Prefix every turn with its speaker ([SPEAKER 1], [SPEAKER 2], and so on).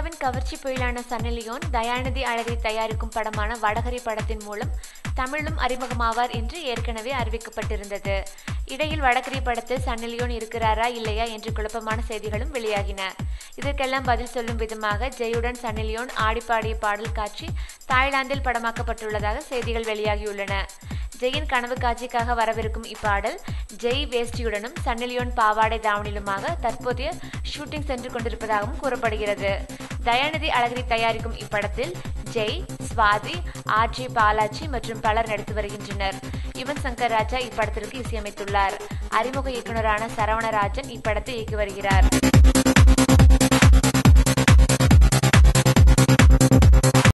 [SPEAKER 1] இந்தியாவின் கவர்ச்சி புயலான சன்னி லியோன் தயாநிதி அழகை தயாரிக்கும் படமான வடகரி படத்தின் மூலம் தமிழும் அறிமுகமாவார் என்று ஏற்கனவே அறிவிக்கப்பட்டிருந்தது இடையில் வடகரி படத்தில் சன்னி லியோன் இருக்கிறாரா இல்லையா என்று குழப்பமான செய்திகளும் வெளியாகின இதற்கெல்லாம் பதில் சொல்லும் விதமாக ஜெயுடன் சன்னி லியோன் ஆடிப்பாடிய பாடல் காட்சி தாய்லாந்தில் படமாக்கப்பட்டுள்ளதாக செய்திகள் வெளியாகியுள்ளன ஜெயின் கனவு காட்சிக்காக வரவிருக்கும் இப்பாடல் ஜெய் வேஷ்டியுடனும் சன்னிலியோன் பாவாடை தாவணிலுமாக தற்போதைய ஷூட்டிங் சென்று கொண்டிருப்பதாகவும் கூறப்படுகிறது தயாநிதி அழகிரி தயாரிக்கும் இப்படத்தில் ஜெய் ஸ்வாதி ஆர்ஜி பாலாஜி மற்றும் பலர் நடித்து வருகின்றனர் யுவன் சங்கர் ராஜா இப்படத்திற்கு இசையமைத்துள்ளார் அறிமுக இயக்குனரான சரவணராஜன் இப்படத்தை இயக்கி வருகிறார்